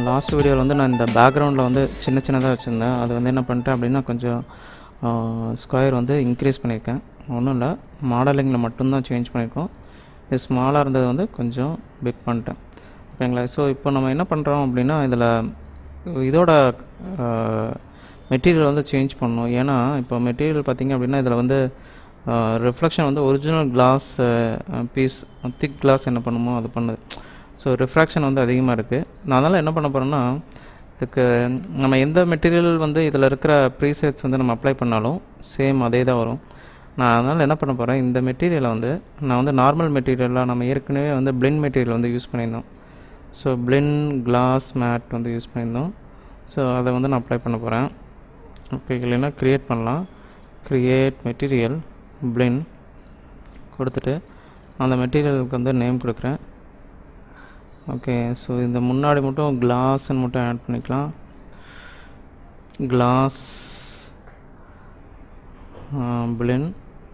last வீடியோவில் வந்து நான் இந்த பேக்ரவுண்டில் வந்து சின்ன சின்னதாக வச்சுருந்தேன் அது வந்து என்ன பண்ணிட்டேன் அப்படின்னா கொஞ்சம் ஸ்கொயர் வந்து இன்க்ரீஸ் பண்ணியிருக்கேன் ஒன்றும் இல்லை மாடலிங்கில் மட்டும்தான் சேஞ்ச் பண்ணியிருக்கோம் இது ஸ்மாலாக இருந்தது வந்து கொஞ்சம் பிக் பண்ணிட்டேன் ஓகேங்களா ஸோ இப்போ நம்ம என்ன பண்ணுறோம் அப்படின்னா இதில் இதோட மெட்டீரியல் வந்து சேஞ்ச் பண்ணணும் ஏன்னா இப்போ மெட்டீரியல் பார்த்திங்க அப்படின்னா இதில் வந்து ரிஃப்ளெக்ஷன் வந்து original glass piece thick glass என்ன பண்ணுமோ அது பண்ணுது ஸோ ரிஃப்ராக்ஷன் வந்து அதிகமாக இருக்குது நான் அதனால் என்ன பண்ண போகிறேன்னா இதுக்கு நம்ம எந்த மெட்டீரியல் வந்து இதில் இருக்கிற ப்ரீசெட்ஸ் வந்து நம்ம அப்ளை பண்ணாலும் சேம் அதே தான் வரும் நான் அதனால் என்ன பண்ண போகிறேன் இந்த மெட்டீரியலை வந்து நான் வந்து நார்மல் மெட்டீரியலாக நம்ம ஏற்கனவே வந்து பிளின் மெட்டீரியல் வந்து யூஸ் பண்ணியிருந்தோம் ஸோ பிளின் கிளாஸ் மேட் வந்து யூஸ் பண்ணியிருந்தோம் ஸோ அதை வந்து நான் அப்ளை பண்ண போகிறேன் ஓகே இல்லைன்னா க்ரியேட் பண்ணலாம் க்ரியேட் மெட்டீரியல் பிளின் கொடுத்துட்டு அந்த மெட்டீரியலுக்கு வந்து நேம் கொடுக்குறேன் ஓகே ஸோ இந்த முன்னாடி மட்டும் கிளாஸ்ன்னு மட்டும் ஆட் பண்ணிக்கலாம் glass plain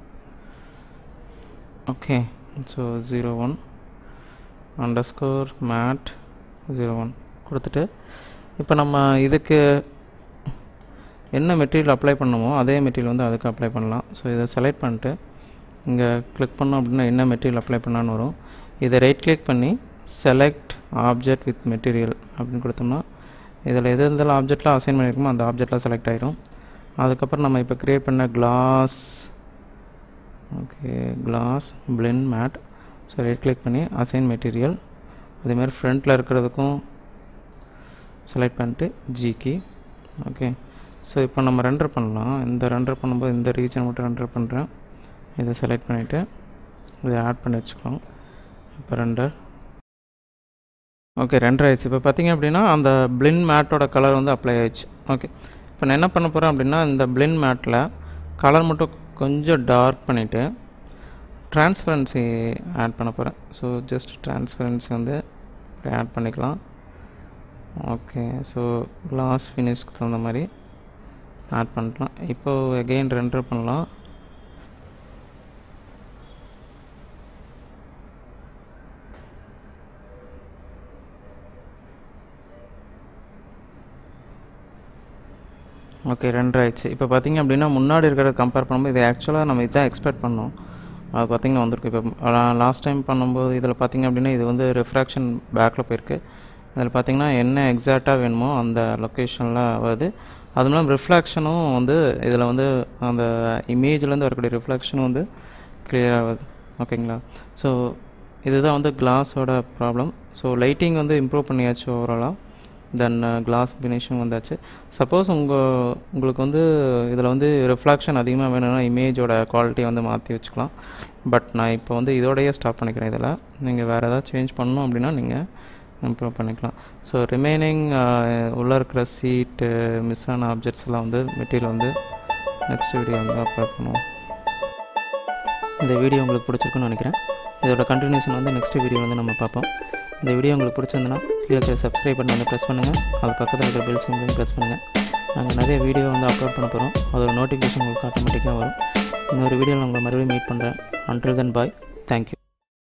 okay so zero one underscore mat zero one கொடுத்துட்டு இப்போ நம்ம இதுக்கு என்ன மெட்டீரியல் அப்ளை பண்ணுமோ அதே மெட்டீரியல் வந்து அதுக்கு அப்ளை பண்ணலாம் ஸோ இதை செலக்ட் பண்ணிட்டு இங்கே கிளிக் பண்ணோம் அப்படின்னா என்ன மெட்டீரியல் அப்ளை பண்ணான்னு வரும் இதை ரைட் கிளிக் பண்ணி செலக்ட் ஆப்ஜெக்ட் வித் மெட்டீரியல் அப்படின்னு கொடுத்தோம்னா இதில் எது இருந்தாலும் ஆப்ஜெக்டில் அசைன் பண்ணியிருக்கோமோ அந்த ஆப்ஜெக்டில் செலக்ட் ஆயிரும் அதுக்கப்புறம் நம்ம இப்போ க்ரியேட் பண்ண glass okay glass blend mat so right click பண்ணி அசைன் மெட்டீரியல் அதேமாதிரி ஃப்ரண்ட்டில் இருக்கிறதுக்கும் செலக்ட் பண்ணிட்டு ஜிக்கி ஓகே ஸோ இப்போ நம்ம ரெண்டர் பண்ணலாம் இந்த ரெண்டர் பண்ணும்போது இந்த ரீஜன் மட்டும் ரெண்டர் பண்ணுறேன் இதை செலக்ட் பண்ணிவிட்டு இதை ஆட் பண்ணி வச்சுக்கலாம் இப்போ ரெண்டர் ஓகே ரெண்டர் ஆயிடுச்சு இப்போ பார்த்தீங்க அப்படின்னா அந்த பிளின் மேட்டோட கலர் வந்து அப்ளை ஆயிடுச்சு ஓகே இப்போ நான் என்ன பண்ண போகிறேன் அப்படின்னா இந்த பிளின் மேட்டில் கலர் மட்டும் கொஞ்சம் டார்க் பண்ணிவிட்டு ட்ரான்ஸ்பரன்சி ஆட் பண்ண போகிறேன் ஸோ ஜஸ்ட் ட்ரான்ஸ்பரன்சி வந்து ஆட் பண்ணிக்கலாம் ஓகே ஸோ கிளாஸ் ஃபினிஷ்க்கு தகுந்த மாதிரி ஆட் பண்ணிக்கலாம் இப்போது எகெயின் ரெண்டர் பண்ணலாம் ஓகே ரெண்டு ஆயிடுச்சு இப்போ பார்த்தீங்க அப்படின்னா முன்னாடி இருக்கிறத கம்பேர் பண்ணும்போது இது ஆக்சுவலாக நம்ம இதான் எக்ஸ்பெக்ட் பண்ணோம் அது பார்த்திங்கன்னா வந்திருக்கு இப்போ லாஸ்ட் டைம் பண்ணும்போது இதில் பார்த்திங்க அப்படின்னா இது வந்து ரிஃப்ராக்ஷன் பேக்கில் போயிருக்கு அதில் பார்த்திங்கன்னா என்ன எக்ஸாக்டாக வேணுமோ அந்த லொக்கேஷனில் வருது அது மூலம் ரிஃப்ளாக்ஷனும் வந்து இதில் வந்து அந்த இமேஜ்லேருந்து வரக்கூடிய ரிஃப்ளெக்ஷனும் வந்து கிளியர் ஆகுது ஓகேங்களா ஸோ இதுதான் வந்து கிளாஸோட ப்ராப்ளம் ஸோ லைட்டிங் வந்து இம்ப்ரூவ் பண்ணியாச்சு ஓவராலாக தென் கிளாஸ் ஃபினிஷிங் வந்தாச்சு சப்போஸ் உங்கள் உங்களுக்கு வந்து இதில் வந்து ரிஃப்ளாக்ஷன் அதிகமாக வேணும்னா இமேஜோட குவாலிட்டி வந்து மாற்றி வச்சுக்கலாம் பட் நான் இப்போ வந்து இதோடையே ஸ்டாப் பண்ணிக்கிறேன் இதில் நீங்கள் வேறு ஏதாவது சேஞ்ச் பண்ணணும் அப்படின்னா நீங்கள் இம்ப்ரூவ் பண்ணிக்கலாம் ஸோ ரிமைனிங் உள்ளே இருக்கிற சீட்டு மிஸ் ஆன ஆப்ஜெக்ட்ஸ்லாம் வந்து மெட்டீரியல் வந்து நெக்ஸ்ட் வீடியோ வந்து அப்லோட் பண்ணுவோம் இந்த வீடியோ உங்களுக்கு பிடிச்சிருக்குன்னு நினைக்கிறேன் இதோட கண்டினியூஷன் வந்து நெக்ஸ்ட் வீடியோ வந்து நம்ம பார்ப்போம் இந்த வீடியோ உங்களுக்கு பிடிச்சிருந்தனா கீழே இருக்கிற சப்ஸ்கிரைப் பண்ணி வந்து ப்ரெஸ் பண்ணுங்கள் அது பக்கத்தில் இருக்கிற பெல் சிம்பிளையும் ப்ரெஸ் பண்ணுங்கள் நாங்கள் நிறைய வீடியோ வந்து அப்லோட் பண்ண போகிறோம் அதோட நோட்டிஃபிகேஷன் உங்களுக்கு ஆட்டோமேட்டிக்காக வரும் இன்னொரு வீடியோவில் உங்களை மறுபடியும் மீட் பண்ணுறேன் அன்டில் தென் பாய் தேங்க்யூ